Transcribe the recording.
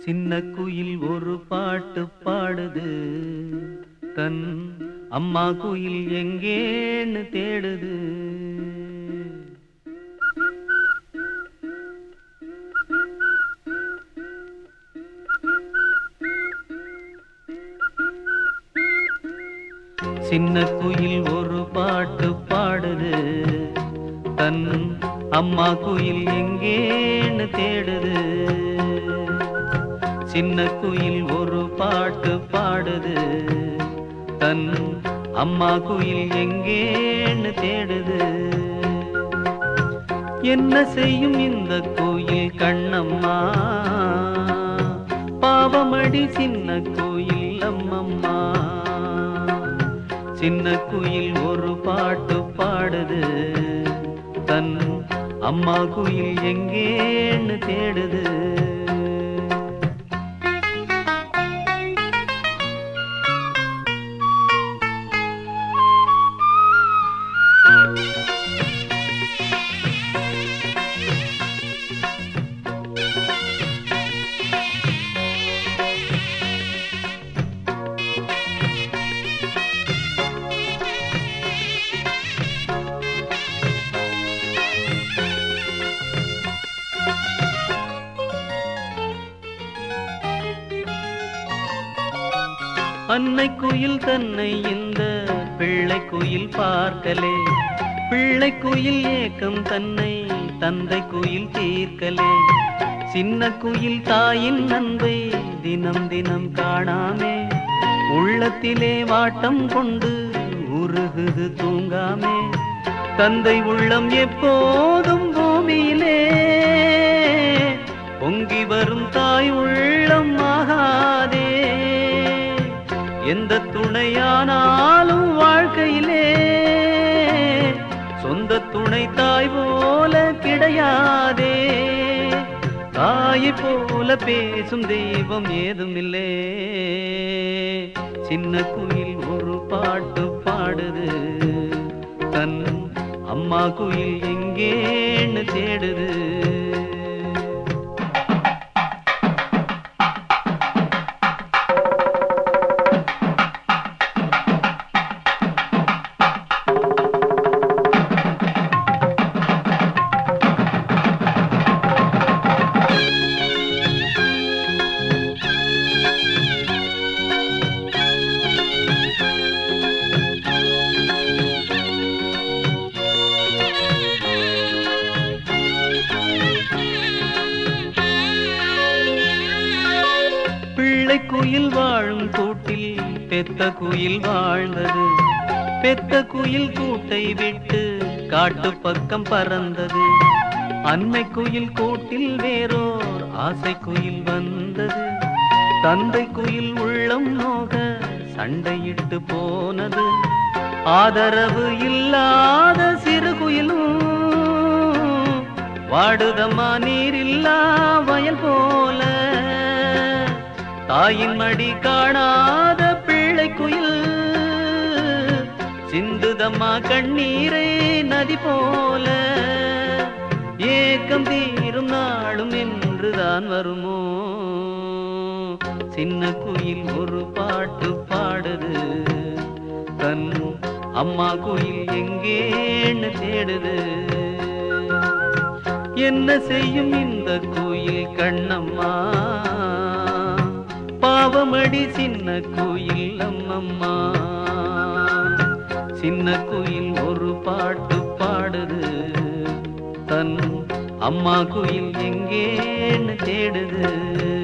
சின்ன குயில் ஒரு பாட்டு பாடுது தன் அம்மா குயில் எங்கேன்னு தேடுது சின்ன குயில் ஒரு பாட்டு பாடுது தன் அம்மா குயில் எங்கேன்னு தேடுது சின்ன குயில் ஒரு பாட்டு பாடுது தன் அம்மா குயில் எங்கேன்னு தேடுது என்ன செய்யும் இந்த கோயில் கண்ணம்மா பாவமடி சின்ன கோயில் அம்மம்மா சின்ன குயில் ஒரு பாட்டு பாடுது தன் அம்மா குயில் எங்கேன்னு தேடுது அன்னை குயில் தன்னை இந்த பிள்ளை குயில் பார்க்கலே பிள்ளை குயில் ஏக்கம் தன்னை தந்தை குயில் தீர்க்கலே சின்ன குயில் தாயின் அன்பை தினம் தினம் காணாமே உள்ளத்திலே வாட்டம் கொண்டு உருகுது தூங்காமே தந்தை உள்ளம் எப்போதும் பூமியிலே பொங்கி வரும் தாய் உள்ளம் ஆகாதே எந்த துணையானாலும் வாழ்க்கையிலே சொந்த துணை தாய் போல கிடையாதே தாயை போல பேசும் தெய்வம் ஏதுமில்லே சின்ன குயில் ஒரு பாட்டு பாடுது தன் அம்மா குயில் எங்கேன்னு தேடுது பிள்ளை குயில் வாழும் கூட்டில் பெத்த குயில் வாழ்ந்தது பெத்த குயில் கூட்டை விட்டு காட்டு பக்கம் பறந்தது அன்னை குயில் கூட்டில் வேறோர் ஆசை குயில் வந்தது தந்தை குயில் உள்ளம் நோக சண்டையிட்டு போனது ஆதரவு இல்லாத சிறு குயிலும் வாடுதம்மா நீரில்லா வயல் போல தாயின் மடி காணாத பிள்ளை குயில் சிந்துதம்மா கண்ணீரை நதி போல ஏக்கம் தீரும் நாளும் என்றுதான் வருமோ சின்ன குயில் ஒரு பாட்டு பாடுது தன் அம்மா குயில் எங்கேன்னு தேடுது என்ன செய்யும் இந்த குயில் கண்ணம்மா பாவமடி சின்ன குயில் அம்மம்மா சின்ன குயில் ஒரு பாட்டு பாடுது தன் அம்மா குயில் எங்கேன்னு தேடுது